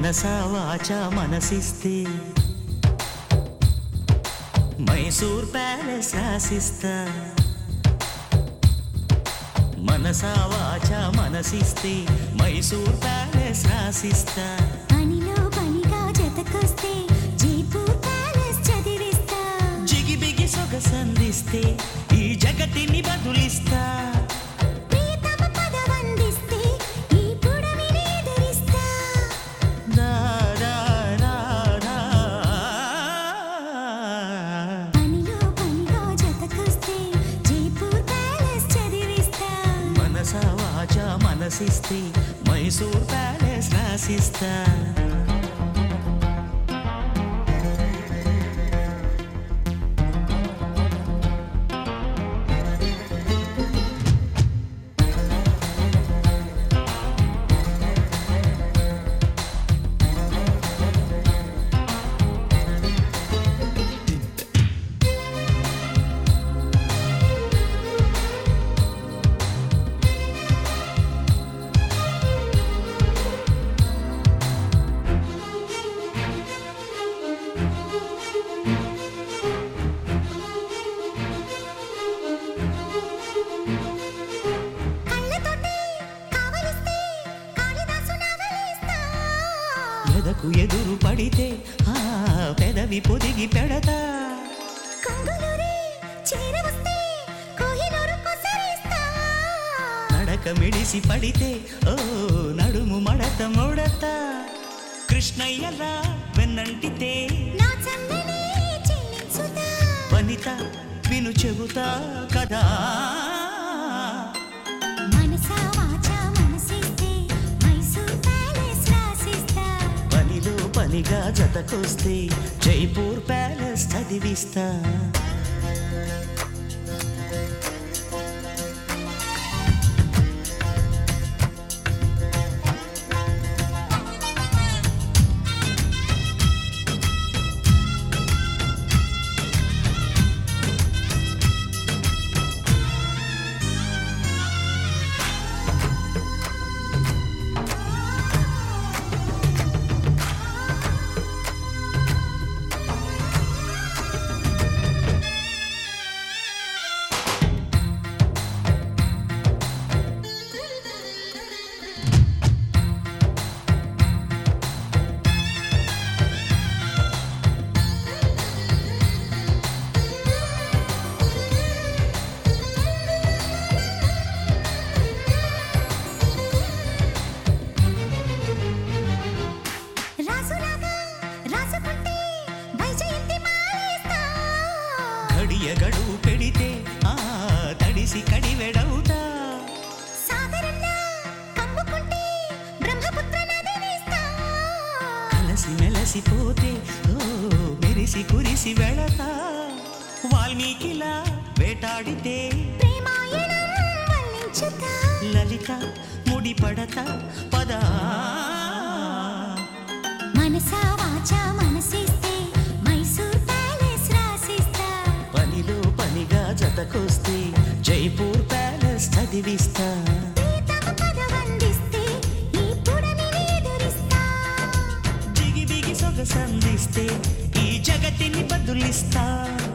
మనసా వాచ మనసిస్తే మైసూర్ ప్యాలెస్ రాసిస్తా మనసా వాచ మనసిస్తే మైసూర్ ప్యాలెస్ రాసిస్తా పనిలో పనిగా జతకొస్తే జైపూర్ ప్యాలెస్ చదివిస్తా జిగిబిగి సొగసందిస్తే ఈ జగతిని బదులిస్తా ప్రియతమ పదవందిస్తే ఈ పుడమిని ఎదిరిస్తా దా, దా, దా, దా. పనిలో పనిగా జతకొస్తే జైపూర్ ప్యాలెస్ చదివిస్తా మనసా వాచ మనసిస్తే మైసూర్ ప్యాలెస్ రాసిస్తా కళ్ళతోటి కావలిస్తే కాళిదాసు నవలిస్తా ఎదకు ఎదురు పడితే ఆ పెదవి పొదిగి పెడతా కొంగులూరి చేరవస్తే కోహినూరు కొసరిస్తా నడక మిడిసి పడితే ఓ నడుము మడత ముడత కృష్ణయ్యలా వెన్నంటితే నా చందని చెల్లించుతా వనిత విను చెబుతా కదా మనసా వాచా మనసిస్తే మైసూర్ ప్యాలెస్ రాసిస్తా పనిలో పనిగా జతకొస్తే జైపూర్ ప్యాలెస్ చదివిస్తా రాసులాగా రాసుకుంటే వైజయంతి మాలేస్తా గడియ గడువు పెడితే ఆ తడిసి కడివెడవుతా సాగరంలా కమ్ముకుంటే బ్రహ్మపుత్ర నదినిస్తా కలసి మెలసిపోతే ఓ మెరిసి కురిసి వెళతా వాల్మీకిలా వేటాడితే ప్రేమాయణం వల్లించుతా లలిత ముడిపడత పదా మనసా వాచా మనసిస్తే మైసూర్ ప్యాలెస్ రాసిస్తా పనిలో పనిగా జతకొస్తే జైపూర్ ప్యాలెస్ చదివిస్తా ప్రియతమ పదవందిస్తే ఈ పుడమిని ఎదురిస్తా జిగి బిగి సొగసందిస్తే ఈ జగతిని బదులిస్తా